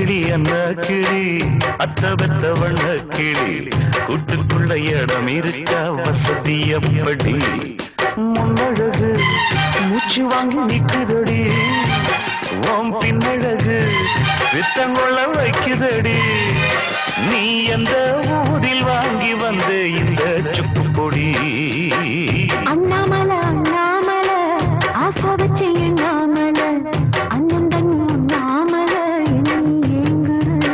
கிளி என்ன கிளி அத்த பெத்த வண்ண கிளி கூட்டுக்குள்ள இடம் இருக்க வசதி எப்படி முன்னழகு மூச்சு வாங்கி நிக்குதடி ஓம் பின்னழகு வித்தங்கொள்ள வைக்குதடி நீ எந்த ஊரில் வாங்கி வந்து இந்த சுக்கு பொடி அண்ணாமல அண்ணாமல ஆசை வச்சு எண்ணாமல அண்ணன் தண்ணி உண்ணாமல எண்ணி ஏங்குற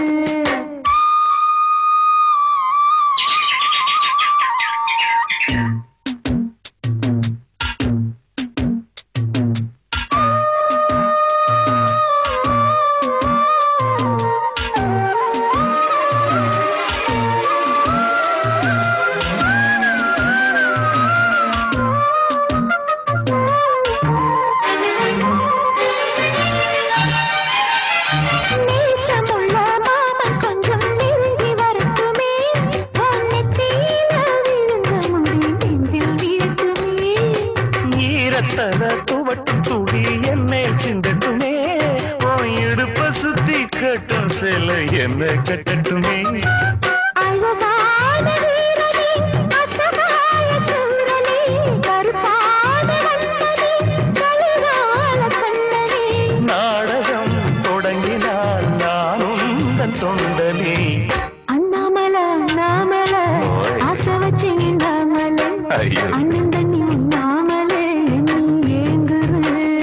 நேசமுள்ள மாமன் கொஞ்சம் நெருங்கி வரட்டுமே உன் நெத்தியில விழுந்த முடி நெஞ்சில் வீழ்த்துமே ஈரத்தல துவட்டும் துடி என்னை சிந்தட்டுமே உன் இடுப்ப சுத்தி கட்டும் சில என்ன கட்டட்டுமே அழகான வீரனே அசகாய சூரனே கருப்பான வண்ணனே கலிகால கண்ணனே நாடகம் தொடங்கினால் நானும் தன் தொண்டனே அண்ணாமல அண்ணாமல ஓய். ஆசை வச்சு எண்ணாமல ஐயோ. அண்ணன் தண்ணி உண்ணாமல எண்ணி ஏங்குற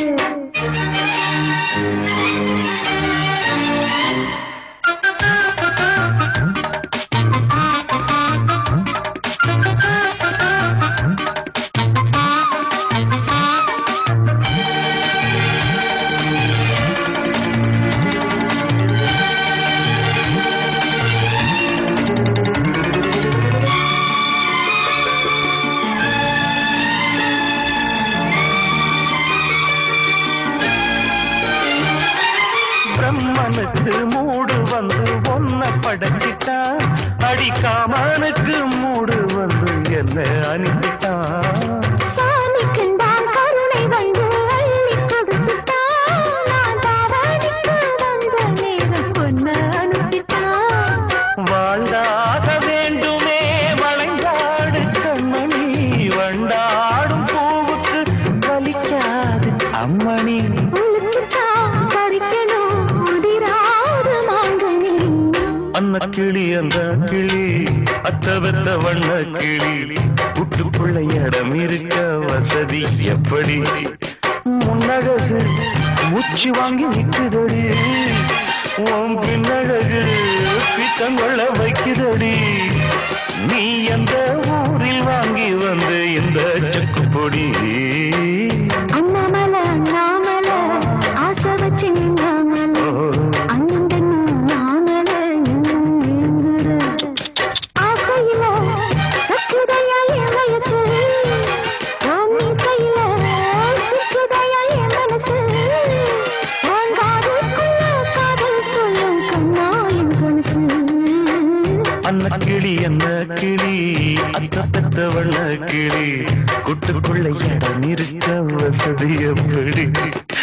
பிரம்மனுக்கு மூடு வந்து ஒன்ன படைச்சிட்டான் அடிக்காமனுக்கு மூடு வந்து என்ன அனுப்பிட்டான் சாமிக்குண்டான் கருணை வந்து அள்ளி கொடுத்துட்டான் நான் தாவணிக்கு வந்த நேரம் பொண்ண அனுப்பிட்டான் வாழ்ந்தாக வேண்டுமே வளைந்தாடு கண்மணி வண்டாடும் பூவுக்கு வலிக்காது அம்மணி உளுக்குத்தான் பறிக்கணும் உதிராது மாங்கனி அன்ன கிளி அந்த கிளி அத்த வெத்த வண்ண கிளி புட்டுக்குள்ள இடம் இருக்க வசதி எப்படி முன்னழகு மூச்சு வாங்கி நிக்குதடி உன் பின்னழகு பித்தங்கொள்ள வைக்குதடி நீ எந்த ஊரில் வாங்கி வந்து இந்த சுக்கு பொடி அண்ணாமல அண்ணாமல ஆசை வச்சு நின்னாமல அண்ணன் நாமல ஏங்குற ஆசையில சச்சுதையா என் வயசு உன் மீசையில சிக்குதையா என் மனசு உன் காதுக்குள்ள காதல் சொல்லும் கண்ணா என் கனசு அன்ன கிளி என்ன கிளி அத்த பெத்த வண்ண கிளி கூட்டுக்குள்ள இடம் இருக்க வசதி எப்படி